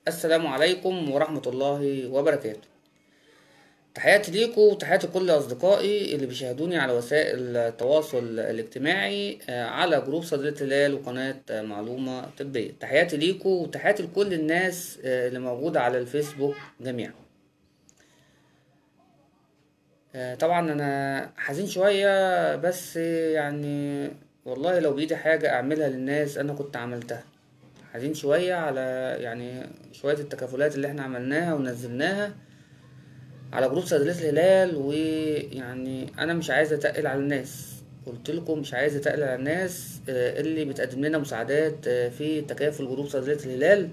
السلام عليكم ورحمة الله وبركاته تحياتي ليكم وتحياتي لكل أصدقائي اللي بيشاهدوني على وسائل التواصل الاجتماعي آه، على جروب صيدلية الهلال وقناة آه، معلومة طبية تحياتي ليكم وتحياتي لكل الناس آه، اللي موجودة على الفيسبوك جميعا آه، طبعا أنا حزين شوية بس يعني والله لو بإيدي حاجة أعملها للناس أنا كنت عملتها حزين شوية على يعني شوية التكافلات اللي احنا عملناها ونزلناها على جروب صيدلية الهلال ويعني انا مش عايز اتقل على الناس قلت لكم مش عايز اتقل على الناس آه، اللي بتقدم لنا مساعدات آه، في تكافل جروب صيدلية الهلال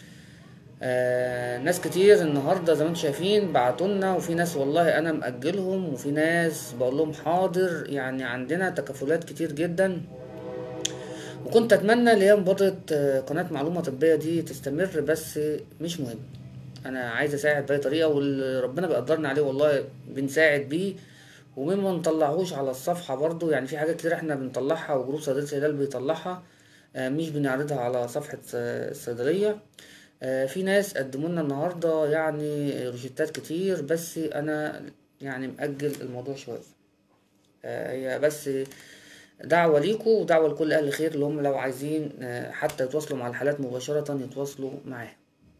آه ناس كتير النهارده زي ما انتم شايفين بعتولنا وفي ناس والله انا مأجلهم وفي ناس بقول لهم حاضر يعني عندنا تكافلات كتير جدا وكنت اتمنى اللي هي مبادرة آه، قناة معلومة طبية دي تستمر بس مش مهم انا عايز اساعد باي طريقة واللي ربنا بيقدرنا عليه والله بنساعد بيه ومما نطلعهوش على الصفحة برضو يعني في حاجات كتير احنا بنطلعها وجروب صيدلية الهلال بيطلعها آه، مش بنعرضها على صفحة آه، الصيدلية آه، في ناس قدموا لنا النهاردة يعني روشتات كتير بس انا يعني مأجل الموضوع شوية آه، هي بس دعوة ليكوا ودعوة لكل أهل الخير اللي هم لو عايزين آه، حتى يتواصلوا مع الحالات مباشرة يتواصلوا معاها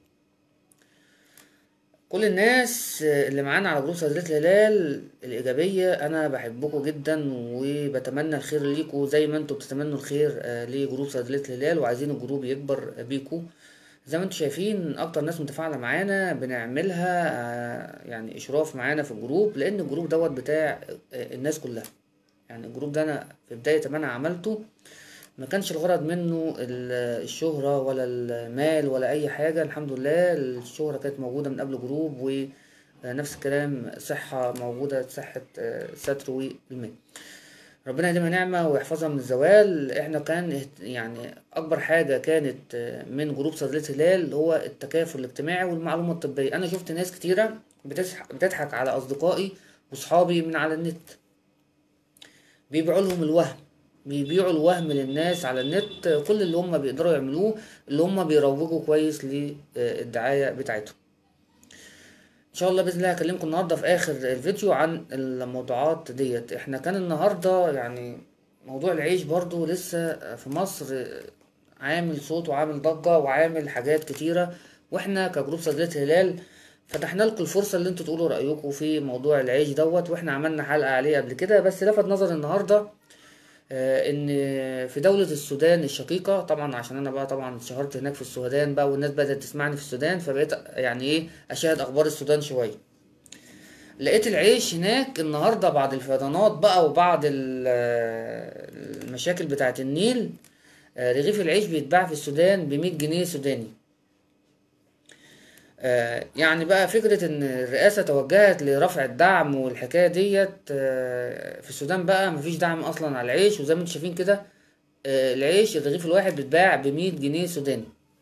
كل الناس آه، اللي معانا على جروب صيدلية الهلال الإيجابية أنا بحبكم جدا وبتمنى الخير ليكوا زي ما انتوا بتتمنوا الخير آه، لجروب صيدلية الهلال وعايزين الجروب يكبر بيكوا زي ما انتوا شايفين أكتر ناس متفاعلة معانا بنعملها آه، يعني إشراف معانا في الجروب لأن الجروب دوت بتاع آه، الناس كلها يعني الجروب ده انا في بداية ما انا عملته ما كانش الغرض منه ال- الشهرة ولا المال ولا اي حاجة الحمد لله الشهرة كانت موجودة من قبل جروب ونفس الكلام صحة موجودة صحة آه، ستر والمال ربنا يديمها نعمة ويحفظها من الزوال احنا كان اهت- يعني اكبر حاجة كانت آه، من جروب صيدلية هلال هو التكافل الاجتماعي والمعلومة الطبية انا شفت ناس كتيرة بتضحك بتضحك على اصدقائي وصحابي من على النت بيبيعوا لهم الوهم بيبيعوا الوهم للناس على النت كل اللي هم بيقدروا يعملوه اللي هم بيروجوا كويس للدعاية بتاعتهم ان شاء الله باذن الله هكلمكم النهارده في اخر الفيديو عن الموضوعات ديت احنا كان النهارده يعني موضوع العيش برضو لسه في مصر عامل صوت وعامل ضجة وعامل حاجات كتيرة واحنا كجروب صيدلية الهلال فتحنا لكم الفرصة اللي انتوا تقولوا رأيكم في موضوع العيش دوت واحنا عملنا حلقة عليه قبل كده بس لفت نظر النهاردة آه، ان في دولة السودان الشقيقة طبعا عشان انا بقى طبعا اتشهرت هناك في السودان بقى والناس بدأت تسمعني في السودان فبقيت يعني ايه اشاهد اخبار السودان شوية لقيت العيش هناك النهاردة بعد الفيضانات بقى وبعد ال- آه، المشاكل بتاعة النيل آه، رغيف العيش بيتباع في السودان بمية جنيه سوداني آه، يعني بقى فكرة إن الرئاسة توجهت لرفع الدعم والحكاية ديت آه، في السودان بقى مفيش دعم أصلا على العيش وزي ما انتم شايفين كده آه، العيش الرغيف الواحد بيتباع بمية جنيه سوداني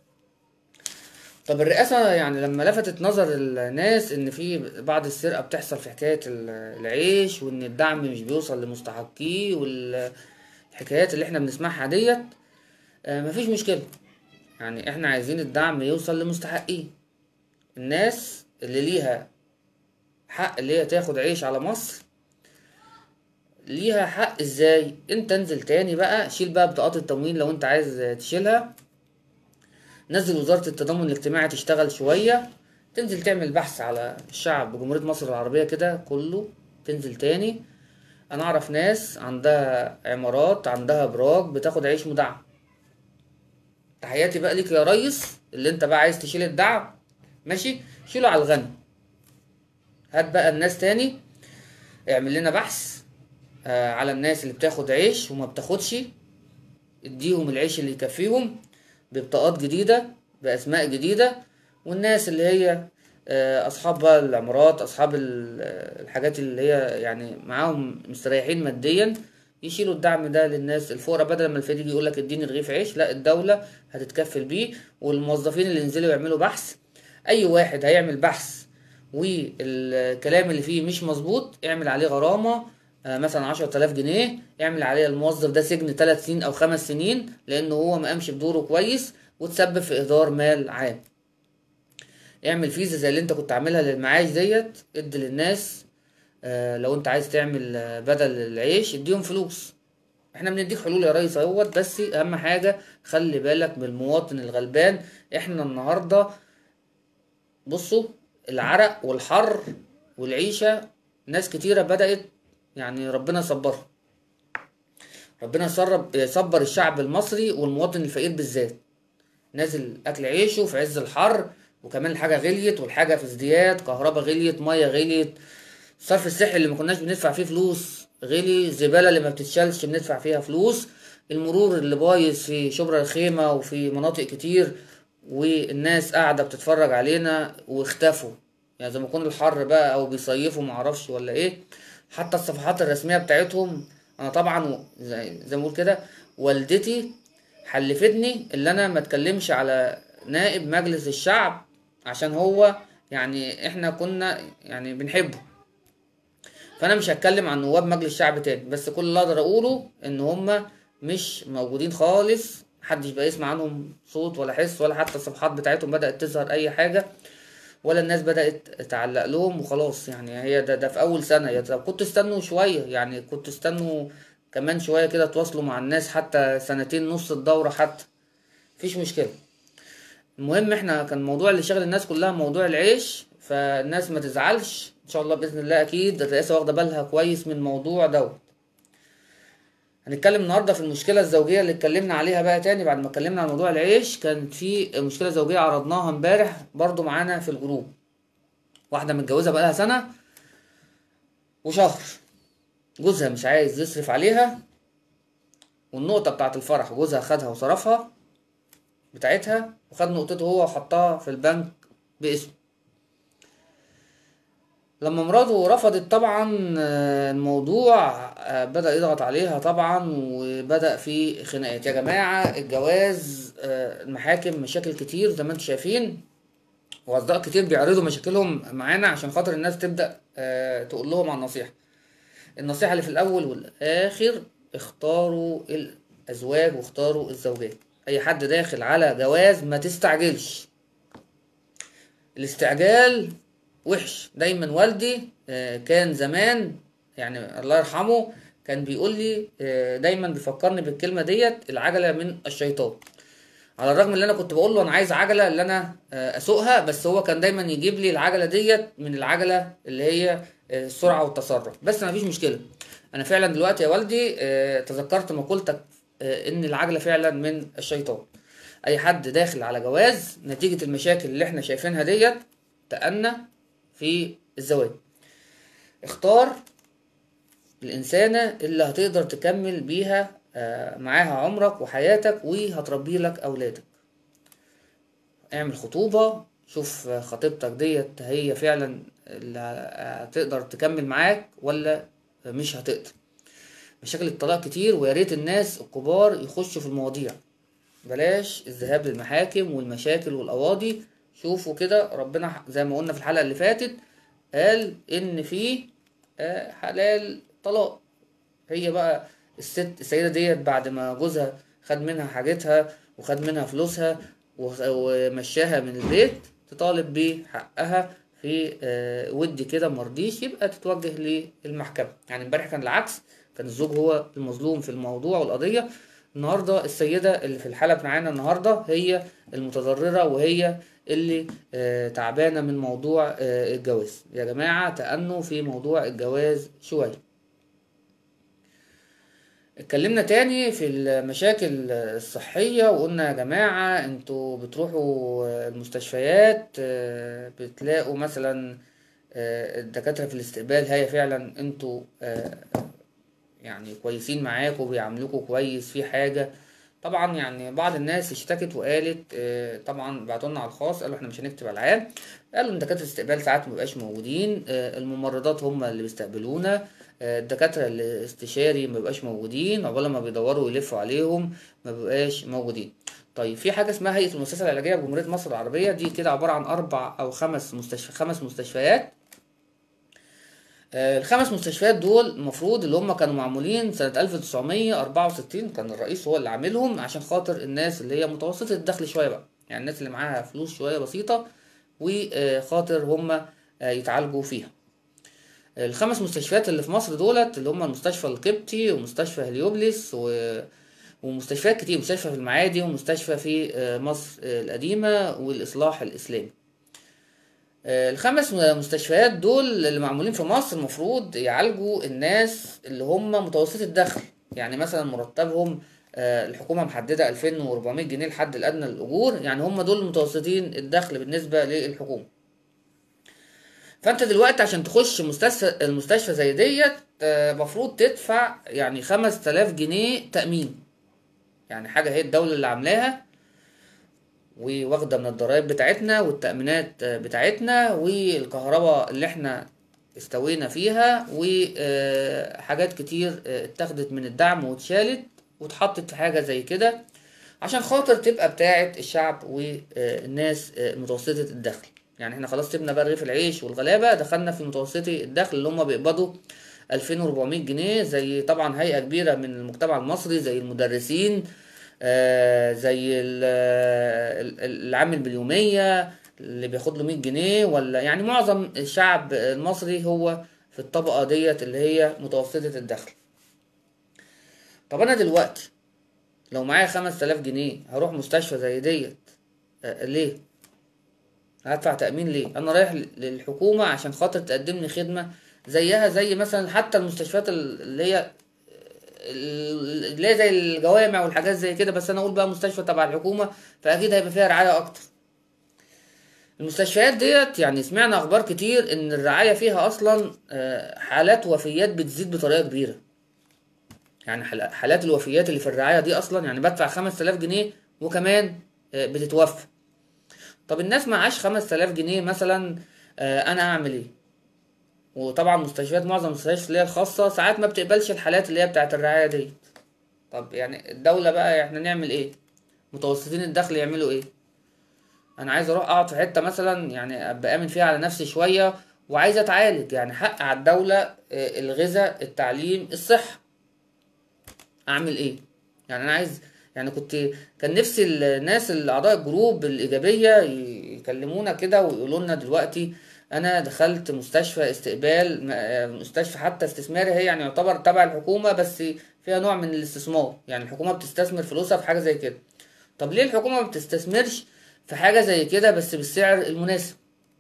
طب الرئاسة يعني لما لفتت نظر الناس إن في بعض السرقة بتحصل في حكاية ال- العيش وإن الدعم مش بيوصل لمستحقيه والحكايات اللي احنا بنسمعها ديت آه، مفيش مشكلة يعني احنا عايزين الدعم يوصل لمستحقيه الناس اللي ليها حق اللي هي تاخد عيش على مصر ليها حق ازاي انت انزل تاني بقى شيل بقى بطاقات التموين لو انت عايز تشيلها نزل وزارة التضامن الاجتماعي تشتغل شوية تنزل تعمل بحث على الشعب جمهورية مصر العربية كده كله تنزل تاني انا اعرف ناس عندها عمارات عندها ابراج بتاخد عيش مدعم تحياتي بقى ليك يا ريس اللي انت بقى عايز تشيل الدعم ماشي شيله على الغني هات بقى الناس تاني اعمل لنا بحث آه على الناس اللي بتاخد عيش وما بتاخدش اديهم العيش اللي يكفيهم ببطاقات جديدة بأسماء جديدة والناس اللي هي آه، أصحاب بقى العمارات أصحاب ال- آه، الحاجات اللي هي يعني معاهم مستريحين ماديا يشيلوا الدعم ده للناس الفقراء بدل ما الفريق يقول لك اديني رغيف عيش لا الدولة هتتكفل بيه والموظفين اللي ينزلوا يعملوا بحث أي واحد هيعمل بحث والكلام اللي فيه مش مظبوط اعمل عليه غرامة آه، مثلا عشرة آلاف جنيه اعمل عليه الموظف ده سجن ثلاث سنين أو خمس سنين لأنه هو ما قامش بدوره كويس وتسبب في إهدار مال عام اعمل فيزا زي اللي انت كنت عاملها للمعاش ديت ادي للناس آه، لو انت عايز تعمل آه، بدل العيش اديهم فلوس احنا بنديك حلول يا ريس اهوت بس اهم حاجة خلي بالك من المواطن الغلبان احنا النهاردة بصوا العرق والحر والعيشة ناس كتيرة بدأت يعني ربنا يصبرها ربنا يصرب يصبر الشعب المصري والمواطن الفقير بالذات نازل اكل عيشه في عز الحر وكمان الحاجه غليت والحاجه في ازدياد كهرباء غليت ميه غليت الصرف الصحي اللي ما كناش بندفع فيه فلوس غلي الزباله اللي ما بتتشالش بندفع فيها فلوس المرور اللي بايظ في شبرا الخيمه وفي مناطق كتير والناس قاعده بتتفرج علينا واختفوا يعني زي ما يكون الحر بقى او بيصيفوا معرفش ولا ايه حتى الصفحات الرسميه بتاعتهم انا طبعا زي, زي ما بقول كده والدتي حلفتني اللي انا ما اتكلمش على نائب مجلس الشعب عشان هو يعني احنا كنا يعني بنحبه فانا مش هتكلم عن نواب مجلس الشعب تاني بس كل اللي اقدر اقوله ان هما مش موجودين خالص محدش بقى يسمع عنهم صوت ولا حس ولا حتى الصفحات بتاعتهم بدأت تظهر اي حاجة ولا الناس بدأت تعلق لهم وخلاص يعني هي ده, ده في اول سنة يا طب كنت استنوا شوية يعني كنت استنوا كمان شوية كده تواصلوا مع الناس حتى سنتين نص الدورة حتى مفيش مشكلة المهم احنا كان الموضوع اللي شغل الناس كلها موضوع العيش فالناس ما تزعلش ان شاء الله باذن الله اكيد الرئاسه واخده بالها كويس من الموضوع دوت هنتكلم النهارده في المشكله الزوجيه اللي اتكلمنا عليها بقى تاني بعد ما اتكلمنا عن موضوع العيش كانت في مشكله زوجيه عرضناها امبارح برضو معانا في الجروب واحده متجوزه بقالها سنه وشهر جوزها مش عايز يصرف عليها والنقطه بتاعت الفرح جوزها خدها وصرفها بتاعتها وخد نقطته هو وحطها في البنك باسمه لما مراته رفضت طبعا آه، الموضوع آه، بدأ يضغط عليها طبعا وبدأ في خناقات يا جماعة الجواز آه، المحاكم مشاكل كتير زي ما انتم شايفين واصدقاء كتير بيعرضوا مشاكلهم معانا عشان خاطر الناس تبدأ تقول لهم عن النصيحة النصيحة اللي في الأول والآخر اختاروا الأزواج واختاروا الزوجات أي حد داخل على جواز ما تستعجلش الاستعجال وحش دايما والدي آه، كان زمان يعني الله يرحمه كان بيقول لي آه، دايما بيفكرني بالكلمه ديت العجله من الشيطان على الرغم ان انا كنت بقول له انا عايز عجله اللي انا آه، اسوقها بس هو كان دايما يجيب لي العجله ديت من العجله اللي هي السرعه والتصرف بس ما فيش مشكله انا فعلا دلوقتي يا والدي تذكرت مقولتك ان العجله فعلا من الشيطان اي حد داخل على جواز نتيجه المشاكل اللي احنا شايفينها ديت تأنى في الزواج اختار الإنسانة اللي هتقدر تكمل بيها آه، معاها عمرك وحياتك وهتربي لك أولادك اعمل خطوبة شوف خطيبتك ديت هي فعلا اللي هتقدر تكمل معاك ولا مش هتقدر مشاكل الطلاق كتير ويا ريت الناس الكبار يخشوا في المواضيع بلاش الذهاب للمحاكم والمشاكل والقواضي شوفوا كده ربنا زي ما قلنا في الحلقة اللي فاتت قال ان في آه، حلال طلاق هي بقى الست السيدة ديت بعد ما جوزها خد منها حاجتها وخد منها فلوسها ومشاها من البيت تطالب بحقها في آه، ودي كده مرضيش يبقى تتوجه للمحكمة يعني امبارح كان العكس كان الزوج هو المظلوم في الموضوع والقضية النهاردة السيدة اللي في الحلقة معانا النهاردة هي المتضررة وهي اللي آه، تعبانة من موضوع آه، الجواز يا جماعة تأنوا في موضوع الجواز شوية اتكلمنا تاني في المشاكل الصحية وقلنا يا جماعة انتوا بتروحوا المستشفيات آه، بتلاقوا مثلا الدكاترة في الاستقبال هي فعلا انتوا يعني كويسين معاكوا بيعاملوكوا كويس في حاجة طبعا يعني بعض الناس اشتكت وقالت آه، طبعا بعتوا لنا على الخاص قالوا احنا مش هنكتب على العام قالوا ان دكاتره الاستقبال ساعات مبقاش موجودين آه، الممرضات هم اللي بيستقبلونا آه، الدكاتره الاستشاري مبقاش موجودين عقبال ما بيدوروا يلفوا عليهم مبقاش موجودين طيب في حاجه اسمها هيئه المؤسسه العلاجيه بجمهوريه مصر العربيه دي كده عباره عن اربع او خمس مستشفى خمس مستشفيات آه، الخمس مستشفيات دول المفروض اللي هم كانوا معمولين سنة 1964 كان الرئيس هو اللي عاملهم عشان خاطر الناس اللي هي متوسطة الدخل شوية بقى يعني الناس اللي معاها فلوس شوية بسيطة وخاطر هم يتعالجوا فيها الخمس مستشفيات اللي في مصر دولت اللي هم المستشفى القبطي ومستشفى هليوبلس و... ومستشفيات كتير مستشفى في المعادي ومستشفى في مصر القديمة والإصلاح الإسلامي الخمس مستشفيات دول اللي معمولين في مصر المفروض يعالجوا الناس اللي هم متوسط الدخل يعني مثلا مرتبهم الحكومة محددة 2400 جنيه الحد الأدنى للأجور يعني هم دول متوسطين الدخل بالنسبة للحكومة فأنت دلوقتي عشان تخش مستشفى المستشفى زي ديت مفروض تدفع يعني 5000 جنيه تأمين يعني حاجة هي الدولة اللي عاملاها وواخدة من الضرايب بتاعتنا والتأمينات بتاعتنا والكهرباء اللي احنا استوينا فيها وحاجات كتير اتاخدت من الدعم واتشالت واتحطت في حاجة زي كده عشان خاطر تبقى بتاعة الشعب والناس متوسطة الدخل يعني احنا خلاص سيبنا بقى رغيف العيش والغلابة دخلنا في متوسطي الدخل اللي هم بيقبضوا 2400 جنيه زي طبعا هيئة كبيرة من المجتمع المصري زي المدرسين آه زي العامل باليومية اللي بياخد له 100 جنيه ولا يعني معظم الشعب المصري هو في الطبقة ديت اللي هي متوسطة الدخل طب انا دلوقتي لو معايا 5000 جنيه هروح مستشفى زي ديت آه ليه هدفع تأمين ليه انا رايح للحكومة عشان خاطر تقدم لي خدمة زيها زي مثلا حتى المستشفيات اللي هي اللي هي زي الجوامع والحاجات زي كده بس انا اقول بقى مستشفى تبع الحكومة فاكيد هيبقى فيها رعاية اكتر المستشفيات ديت يعني سمعنا اخبار كتير ان الرعاية فيها اصلا حالات وفيات بتزيد بطريقة كبيرة يعني حالات الوفيات اللي في الرعاية دي اصلا يعني بدفع 5000 جنيه وكمان بتتوفى طب الناس معاش 5000 جنيه مثلا انا اعمل ايه وطبعا مستشفيات معظم المستشفيات اللي هي الخاصة ساعات ما بتقبلش الحالات اللي هي بتاعت الرعاية دي طب يعني الدولة بقى احنا نعمل ايه متوسطين الدخل يعملوا ايه انا عايز اروح اقعد في حتة مثلا يعني ابقى امن فيها على نفسي شوية وعايز اتعالج يعني حق على الدولة الغذاء التعليم الصحة اعمل ايه يعني انا عايز يعني كنت كان نفسي الناس الاعضاء الجروب الايجابيه يكلمونا كده ويقولوا لنا دلوقتي انا دخلت مستشفى استقبال مستشفى حتى استثماري هي يعني يعتبر تبع الحكومه بس فيها نوع من الاستثمار يعني الحكومه بتستثمر فلوسها في حاجه زي كده طب ليه الحكومه ما بتستثمرش في حاجه زي كده بس بالسعر المناسب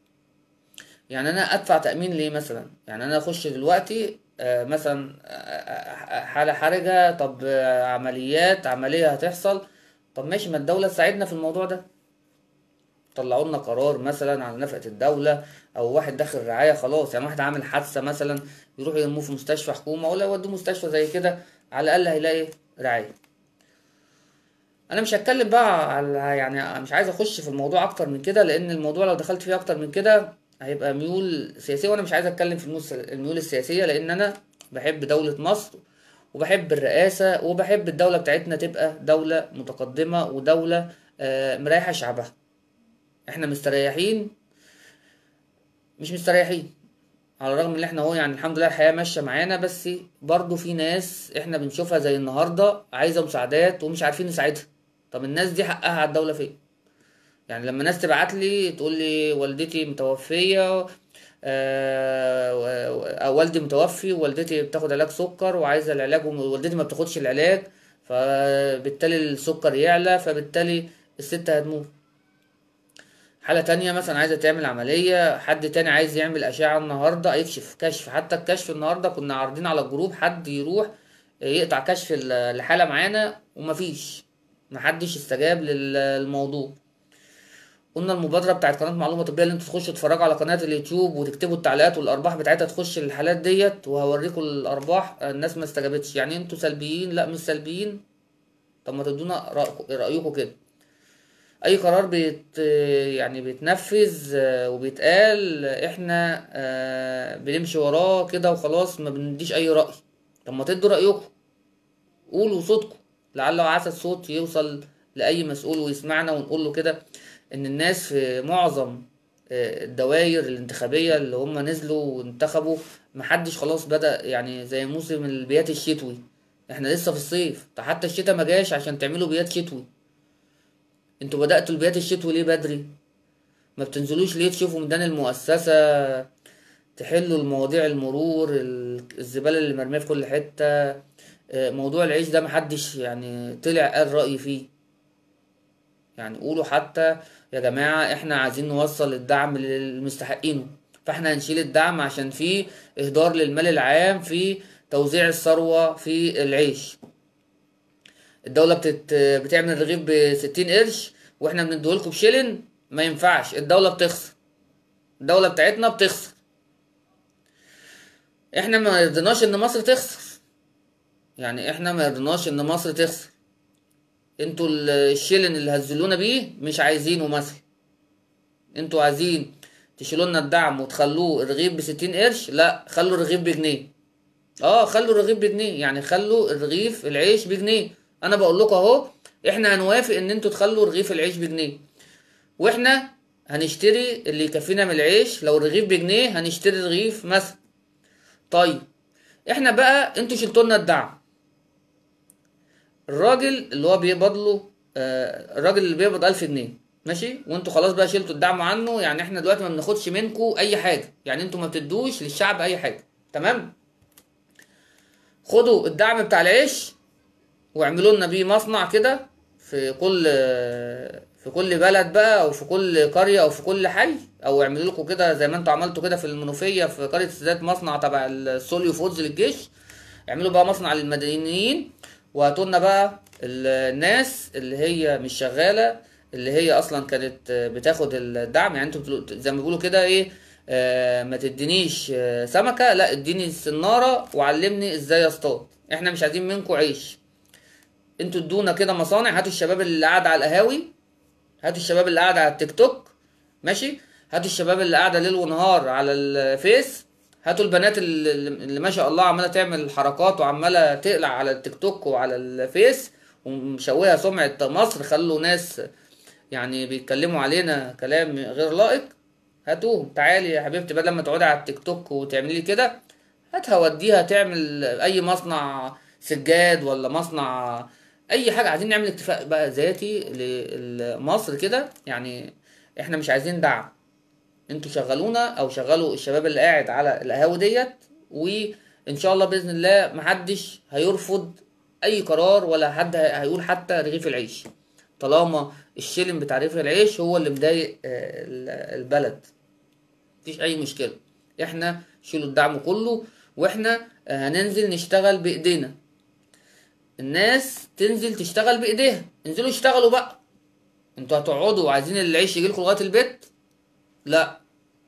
يعني انا ادفع تامين ليه مثلا يعني انا اخش دلوقتي مثلا حالة حرجة طب عمليات عملية هتحصل طب ماشي ما الدولة تساعدنا في الموضوع ده طلعوا لنا قرار مثلا على نفقة الدولة او واحد داخل رعاية خلاص يعني واحد عامل حادثة مثلا يروح يرموه في مستشفى حكومة ولا يودوه مستشفى زي كده على الاقل هيلاقي رعاية انا مش هتكلم بقى على يعني مش عايز اخش في الموضوع اكتر من كده لان الموضوع لو دخلت فيه اكتر من كده هيبقى ميول سياسية وانا مش عايز اتكلم في الميول السياسية لان انا بحب دولة مصر وبحب الرئاسة وبحب الدولة بتاعتنا تبقى دولة متقدمة ودولة مريحة شعبها احنا مستريحين مش مستريحين على الرغم ان احنا هو يعني الحمد لله الحياة ماشية معانا بس برضو في ناس احنا بنشوفها زي النهاردة عايزة مساعدات ومش عارفين نساعدها طب الناس دي حقها على الدولة فين يعني لما ناس تبعت لي تقول لي والدتي متوفية آه والدي متوفي ووالدتي بتاخد علاج سكر وعايزه العلاج ووالدتي ما بتاخدش العلاج فبالتالي السكر يعلى فبالتالي الست هتموت حالة تانية مثلا عايزة تعمل عملية حد تاني عايز يعمل أشعة النهاردة يكشف كشف حتى الكشف النهاردة كنا عارضين على الجروب حد يروح يقطع كشف الحالة معانا ومفيش محدش استجاب للموضوع قلنا المبادرة بتاعت قناة معلومة طبية اللي انتوا تخشوا تتفرجوا على قناة اليوتيوب وتكتبوا التعليقات والأرباح بتاعتها تخش الحالات ديت وهوريكم الأرباح الناس ما استجابتش يعني انتوا سلبيين لا مش سلبيين طب ما تدونا رأيكم كده أي قرار بيت يعني بيتنفذ وبيتقال احنا بنمشي وراه كده وخلاص ما بنديش أي رأي طب ما تدوا رأيكم قولوا صوتكم لعل وعسى الصوت يوصل لأي مسؤول ويسمعنا ونقول له كده ان الناس في معظم الدوائر الانتخابية اللي هم نزلوا وانتخبوا محدش خلاص بدأ يعني زي موسم البيات الشتوي احنا لسه في الصيف ده حتى الشتاء ما جاش عشان تعملوا بيات شتوي انتوا بدأتوا البيات الشتوي ليه بدري ما بتنزلوش ليه تشوفوا ميدان المؤسسة تحلوا المواضيع المرور ال- الزبالة اللي مرمية في كل حتة آه، موضوع العيش ده محدش يعني طلع قال رأي فيه يعني قولوا حتى يا جماعة احنا عايزين نوصل الدعم للمستحقينه فاحنا هنشيل الدعم عشان في اهدار للمال العام في توزيع الثروة في العيش الدولة بتت... بتعمل الرغيف بستين قرش واحنا بنديهولكوا بشيلن ما ينفعش الدولة بتخسر الدولة بتاعتنا بتخسر احنا ما رضيناش ان مصر تخسر يعني احنا ما رضيناش ان مصر تخسر انتوا ال- الشيلن اللي هزلونا بيه مش عايزينه مثلا انتوا عايزين تشيلوا لنا الدعم وتخلوه الرغيف بستين قرش لا خلوا الرغيف بجنيه اه خلوا الرغيف بجنيه يعني خلوا الرغيف العيش بجنيه انا بقول لكم اهو احنا هنوافق ان انتوا تخلوا رغيف العيش بجنيه واحنا هنشتري اللي يكفينا من العيش لو الرغيف بجنيه هنشتري رغيف مثلا طيب احنا بقى انتوا شلتوا لنا الدعم الراجل اللي هو بيقبض له آه الراجل اللي بيقبض 1000 جنيه ماشي وانتوا خلاص بقى شلتوا الدعم عنه يعني احنا دلوقتي ما بناخدش منكم اي حاجه يعني انتوا ما بتدوش للشعب اي حاجه تمام خدوا الدعم بتاع العيش واعملوا لنا بيه مصنع كده في كل في كل بلد بقى او في كل قريه او في كل حي او اعملوا لكم كده زي ما انتوا عملتوا كده في المنوفيه في قريه السادات مصنع تبع السوليو فودز للجيش اعملوا بقى مصنع للمدنيين وهاتوا لنا بقى ال- الناس اللي هي مش شغاله اللي هي اصلا كانت بتاخد الدعم يعني انتوا بتقولوا- زي ما بيقولوا كده ايه آه ما تدينيش آه، سمكه لا اديني السناره وعلمني ازاي اصطاد احنا مش عايزين منكم عيش انتوا ادونا كده مصانع هاتوا الشباب اللي قاعد على القهاوي هاتوا الشباب اللي قاعد على التيك توك ماشي هاتوا الشباب اللي قاعده ليل ونهار على الفيس هاتوا البنات اللي, اللي ما شاء الله عماله تعمل حركات وعماله تقلع على التيك توك وعلى الفيس ومشوهه سمعه مصر خلوا ناس يعني بيتكلموا علينا كلام غير لائق هاتوهم تعالي يا حبيبتي بدل ما تقعدي على التيك توك وتعملي كده هاتها وديها تعمل اي مصنع سجاد ولا مصنع اي حاجه عايزين نعمل اتفاق بقى ذاتي لمصر كده يعني احنا مش عايزين دعم انتوا شغلونا او شغلوا الشباب اللي قاعد على القهاوي ديت وان شاء الله باذن الله محدش هيرفض اي قرار ولا حد هي- هيقول حتى رغيف العيش طالما الشيلن بتاع رغيف العيش هو اللي مضايق آه، ال- البلد مفيش اي مشكله احنا شيلوا الدعم كله واحنا آه، هننزل نشتغل بايدينا الناس تنزل تشتغل بايديها انزلوا اشتغلوا بقى انتوا هتقعدوا وعايزين العيش يجيلكوا لغايه البيت لا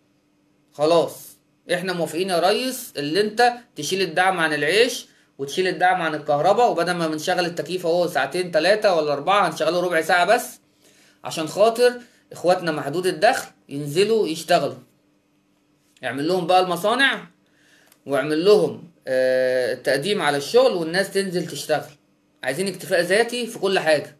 خلاص احنا موافقين يا ريس اللي انت تشيل الدعم عن العيش وتشيل الدعم عن الكهرباء وبدل ما بنشغل التكييف اهو ساعتين تلاتة ولا اربعة هنشغله ربع ساعة بس عشان خاطر اخواتنا محدود الدخل ينزلوا يشتغلوا اعمل لهم بقى المصانع واعمل لهم آه، تقديم على الشغل والناس تنزل تشتغل عايزين اكتفاء ذاتي في كل حاجة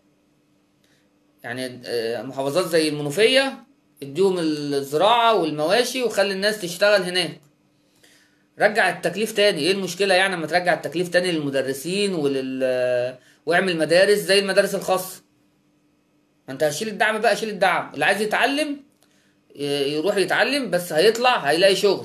يعني آه، محافظات زي المنوفية اديهم الزراعة والمواشي وخلي الناس تشتغل هناك رجع التكليف تاني ايه المشكلة يعني لما ترجع التكليف تاني للمدرسين ولل واعمل مدارس زي المدارس الخاصة ما انت هشيل الدعم بقى شيل الدعم اللي عايز يتعلم ي- يروح يتعلم بس هيطلع هيلاقي شغل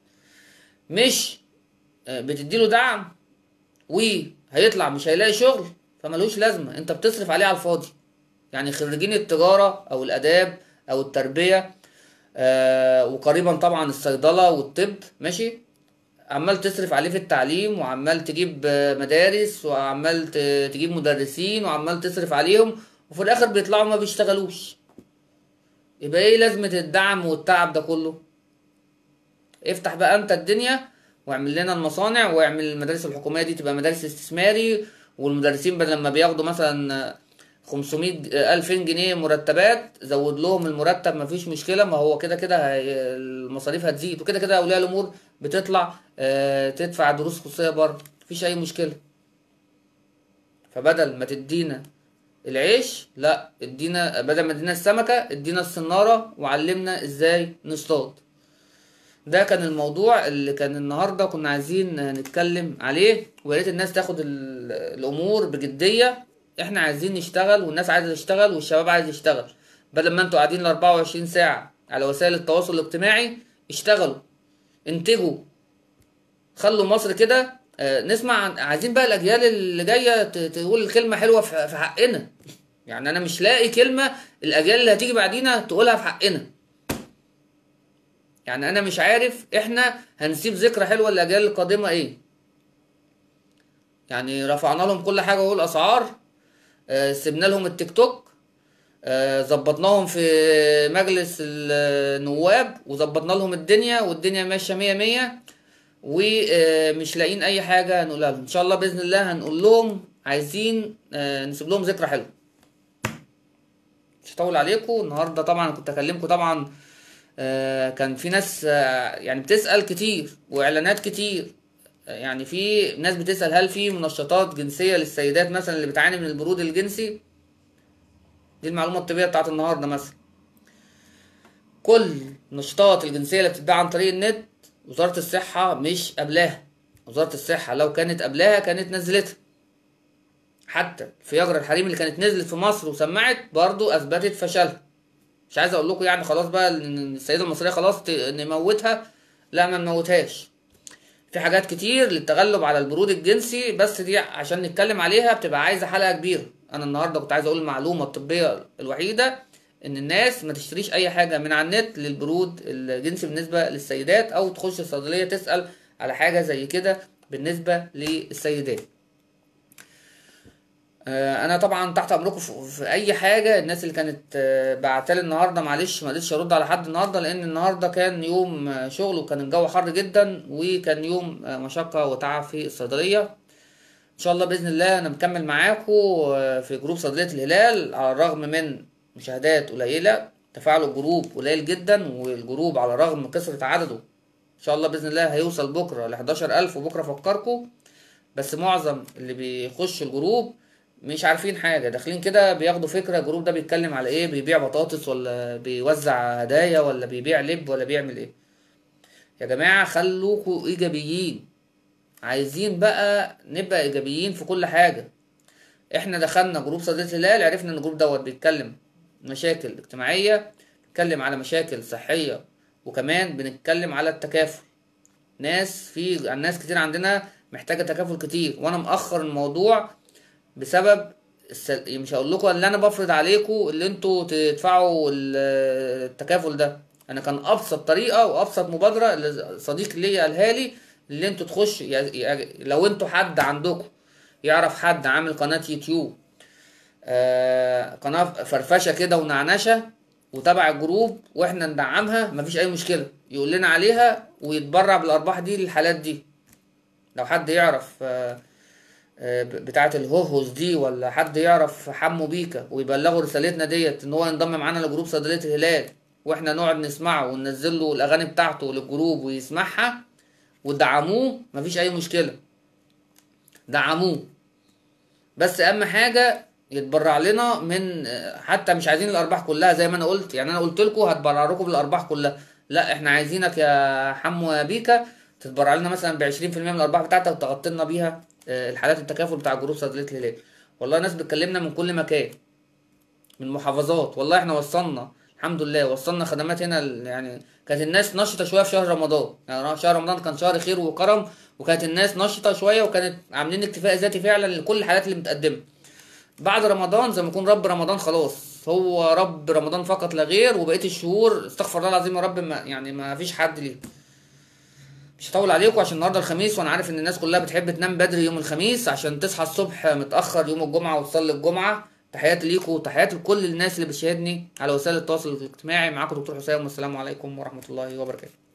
مش آه، بتديله دعم وهيطلع مش هيلاقي شغل فملوش لازمة انت بتصرف عليه على الفاضي يعني خريجين التجارة او الاداب او التربية آه وقريبا طبعا الصيدلة والطب ماشي عمال تصرف عليه في التعليم وعمال تجيب آه، مدارس وعمال ت- تجيب مدرسين وعمال تصرف عليهم وفي الاخر بيطلعوا ما بيشتغلوش يبقى ايه لازمة الدعم والتعب ده كله افتح بقى انت الدنيا واعمل لنا المصانع واعمل المدارس الحكومية دي تبقى مدارس استثماري والمدرسين بدل ما بياخدوا مثلا 500 2000 جنيه مرتبات زود لهم المرتب مفيش مشكله ما هو كده كده هي- المصاريف هتزيد وكده كده اولياء الامور بتطلع آه، تدفع دروس خصوصيه بره مفيش اي مشكله فبدل ما تدينا العيش لا ادينا بدل ما ادينا السمكه ادينا السناره وعلمنا ازاي نصطاد ده كان الموضوع اللي كان النهارده كنا عايزين نتكلم عليه ويا ريت الناس تاخد ال- الامور بجديه احنا عايزين نشتغل والناس عايزه تشتغل والشباب عايز يشتغل بدل ما انتوا قاعدين ال 24 ساعه على وسائل التواصل الاجتماعي اشتغلوا انتجوا خلوا مصر كده آه، نسمع عن- عايزين بقى الاجيال اللي جايه ت- تقول كلمه حلوه في في حقنا يعني انا مش لاقي كلمه الاجيال اللي هتيجي بعدينا تقولها في حقنا يعني انا مش عارف احنا هنسيب ذكرى حلوه للاجيال القادمه ايه يعني رفعنا لهم كل حاجه وهو الاسعار آه، سيبنا لهم التيك توك آه، ظبطناهم في مجلس النواب وظبطنا لهم الدنيا والدنيا ماشيه مية مية ومش لاقيين اي حاجه نقولها لهم ان شاء الله باذن الله هنقول لهم عايزين آه، نسيب لهم ذكرى حلوه مش هطول عليكم النهارده طبعا كنت اكلمكم طبعا آه، كان في ناس آه، يعني بتسال كتير واعلانات كتير آه، يعني في ناس بتسال هل في منشطات جنسيه للسيدات مثلا اللي بتعاني من البرود الجنسي دي المعلومه الطبيه بتاعت النهارده مثلا كل النشاطات الجنسيه اللي بتتباع عن طريق النت وزاره الصحه مش قبلاها وزاره الصحه لو كانت قبلاها كانت نزلتها حتى فياجرا الحريم اللي كانت نزلت في مصر وسمعت برضو اثبتت فشلها مش عايز اقول لكم يعني خلاص بقى ان السيده المصريه خلاص ت- نموتها لا ما نموتهاش في حاجات كتير للتغلب على البرود الجنسي بس دي عشان نتكلم عليها بتبقى عايزه حلقه كبيره انا النهارده كنت عايز اقول المعلومه الطبيه الوحيده ان الناس ما تشتريش اي حاجه من على النت للبرود الجنسي بالنسبه للسيدات او تخش الصيدليه تسال على حاجه زي كده بالنسبه للسيدات آه، انا طبعا تحت امركم في في اي حاجه الناس اللي كانت آه، بعتلي النهارده معلش ما قدرتش ارد على حد النهارده لان النهارده كان يوم آه، شغل وكان الجو حر جدا وكان يوم آه، مشقه وتعب في الصيدليه ان شاء الله باذن الله انا مكمل معاكم آه، في جروب صيدليه الهلال على الرغم من مشاهدات قليله تفاعل الجروب قليل جدا والجروب على الرغم من كثره عدده ان شاء الله باذن الله هيوصل بكره ل 11000 وبكره افكركم بس معظم اللي بيخش الجروب مش عارفين حاجه داخلين كده بياخدوا فكره الجروب ده بيتكلم على ايه بيبيع بطاطس ولا بيوزع هدايا ولا بيبيع لب ولا بيعمل ايه يا جماعه خلوكوا ايجابيين عايزين بقى نبقى ايجابيين في كل حاجه احنا دخلنا جروب صيدلة الهلال عرفنا ان الجروب دوت بيتكلم مشاكل اجتماعيه بيتكلم على مشاكل صحيه وكمان بنتكلم على التكافل ناس في ناس كتير عندنا محتاجه تكافل كتير وانا مأخر الموضوع بسبب السل... مش هقول لكم اللي انا بفرض عليكم اللي انتوا تدفعوا ال- التكافل ده انا كان ابسط طريقه وابسط مبادره اللي صديق ليا قالها لي اللي انتوا تخش لو انتوا حد عندكم يعرف حد عامل قناه يوتيوب آه قناه فرفشه كده ونعنشه وتبع الجروب واحنا ندعمها مفيش اي مشكله يقول لنا عليها ويتبرع بالارباح دي للحالات دي لو حد يعرف آه آه، بتاعه الهوهوس دي ولا حد يعرف حمو بيكا ويبلغوا رسالتنا ديت ان هو ينضم معانا لجروب صيدليه الهلال واحنا نقعد نسمعه وننزل له الاغاني بتاعته للجروب ويسمعها ودعموه مفيش اي مشكله دعموه بس اهم حاجه يتبرع لنا من حتى مش عايزين الارباح كلها زي ما انا قلت يعني انا قلت لكم هتبرع لكم بالارباح كلها لا احنا عايزينك يا حمو يا بيكا تتبرع لنا مثلا ب 20% من الارباح بتاعتك وتغطي لنا بيها آه، الحالات التكافل بتاع جروب صيدليه الهلال والله ناس بتكلمنا من كل مكان من محافظات والله احنا وصلنا الحمد لله وصلنا خدمات هنا ال- يعني كانت الناس نشطه شويه في شهر رمضان يعني شهر رمضان كان شهر خير وكرم وكانت الناس نشطه شويه وكانت عاملين اكتفاء ذاتي فعلا لكل الحالات اللي متقدمه بعد رمضان زي ما يكون رب رمضان خلاص هو رب رمضان فقط لا غير وبقيه الشهور استغفر الله العظيم يا رب ما يعني ما فيش حد ليه مش هطول عليكم عشان النهارده الخميس وانا عارف ان الناس كلها بتحب تنام بدري يوم الخميس عشان تصحى الصبح متاخر يوم الجمعه وتصلي الجمعه تحياتي ليكم وتحياتي لكل الناس اللي بتشاهدني على وسائل التواصل الاجتماعي معاكم دكتور حسام والسلام عليكم ورحمه الله وبركاته